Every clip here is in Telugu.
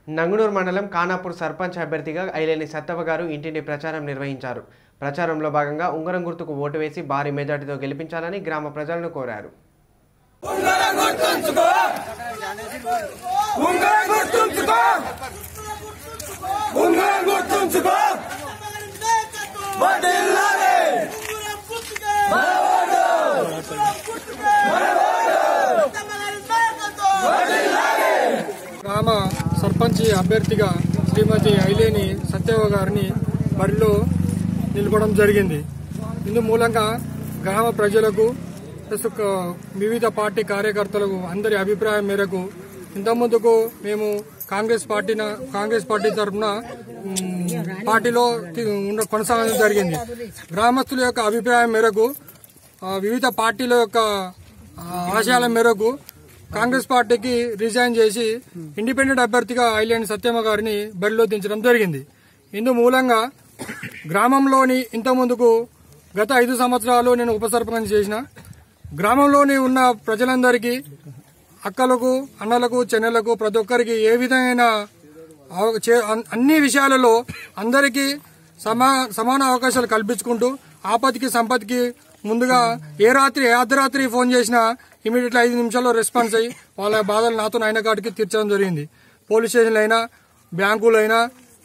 నంగునూరు మండలం ఖానాపూర్ సర్పంచ్ అభ్యర్థిగా ఐలేని సత్తవ గారు ఇంటింటి ప్రచారం నిర్వహించారు ప్రచారంలో భాగంగా ఉంగరం గుర్తుకు ఓటు వేసి భారీ మెజార్టీతో గెలిపించాలని గ్రామ ప్రజలను కోరారు ఉంగరం గుర్తుంచుకో ఉంగరం గుర్తుంచుకో వదిలాలి గ్రామ సర్పంచ్ అభ్యర్థిగా శ్రీమతి ఐలేని సత్యవ గారిని బరిలో నిలపడం జరిగింది ఇందు మూలంగా గ్రామ ప్రజలకు ప్లస్ ఒక వివిధ పార్టీ కార్యకర్తలకు అందరి అభిప్రాయం మేరకు ఇంతకుముందుకు మేము కాంగ్రెస్ పార్టీ కాంగ్రెస్ పార్టీ తరఫున మ్, పార్టీలో తి- ఉండ కొనసాగడం జరిగింది గ్రామస్తుల యొక్క అభిప్రాయం మేరకు ఆ, వివిధ పార్టీల యొక్క ఆ, ఆశయాల మేరకు కాంగ్రెస్ పార్టీకి రిజైన్ చేసి ఇండిపెండెంట్ అభ్యర్థిగా ఐలాండ్ సత్యమ్మ గారిని బరిలో దించడం జరిగింది ఇందు మూలంగా గ్రామంలోని ఇంత ముందుకు గత ఐదు సంవత్సరాలు నేను ఉప సర్పంచ్ చేసిన గ్రామంలోని ఉన్న ప్రజలందరికీ అక్కలకు అన్నలకు చెన్నెలకు ప్రతి ఒక్కరికి ఏ విధమైన అవ- చే- అన్- అన్ని విషయాలలో అందరికీ సమా సమాన అవకాశాలు కల్పించుకుంటూ ఆపత్తికి సంపత్తికి ముందుగా ఏ రాత్రి ఏ అర్ధరాత్రి ఫోన్ చేసినా ఇమీడియట్లీ ఐదు నిమిషాల్లో రెస్పాన్స్ అయ్యి వాళ్ళ బాధలు నాతో అయిన కాటికి తీర్చడం జరిగింది పోలీస్ స్టేషన్లు అయినా బ్యాంకులైనా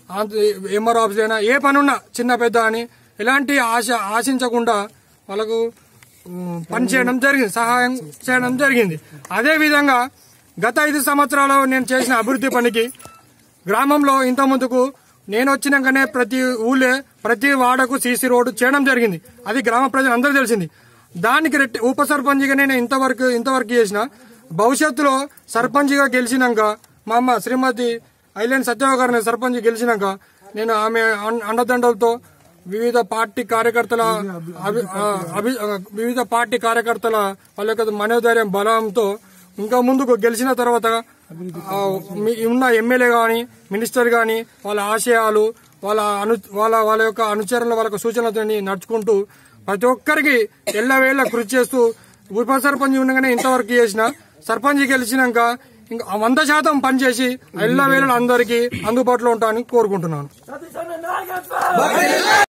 ఎంఆర్ ఆఫీస్ అయినా ఏ పనున్నా చిన్న పెద్ద అని ఎలాంటి ఆశ ఆశించకుండా వాళ్ళకు ఉమ్, పని చేయడం జరిగింది సహాయం చేయడం జరిగింది అదే విధంగా గత ఐదు సంవత్సరాలు నేను చేసిన అభివృద్ధి పనికి గ్రామంలో ఇంత ముందుకు నేను వచ్చినాకనే ప్రతి ఊళ్ళే ప్రతి వాడకు సీసీ రోడ్డు చేయడం జరిగింది అది గ్రామ ప్రజలు అందరూ తెలిసింది దానికి రెట్టి ఉప సర్పంచ్గా నేను ఇంతవరకు ఇంతవరకు చేసిన భవిష్యత్తులో సర్పంచ్గా గెలిచినాక మా అమ్మ శ్రీమతి ఐలాండ్ సత్యవ గారిని సర్పంచ్ గెలిచినాక నేను ఆమె అన్- అండదండలతో వివిధ పార్టీ కార్యకర్తల అభి- ఆ, అభి- ఆ, వివిధ పార్టీ కార్యకర్తల వాళ్ళ యొక్క మనోధైర్యం బలంతో ఇంకా ముందుకు గెలిచిన తర్వాత ఆ, మీ- ఉన్న ఎమ్మెల్యే గాని మినిస్టర్ గాని వాళ్ళ ఆశయాలు వాళ్ళ అను వాళ్ళ వాళ్ళ యొక్క అనుచరుల వాళ్ళ యొక్క సూచనలతో నడుచుకుంటూ ప్రతి ఒక్కరికి ఎల్లవేళ కృషి చేస్తూ ఉప సర్పంచ్ ఉండగానే ఇంతవరకు చేసిన సర్పంచ్ గెలిచినాక ఇంకా వంద శాతం పనిచేసి ఎల్లవేళ అందరికీ అందుబాటులో ఉంటానని కోరుకుంటున్నాను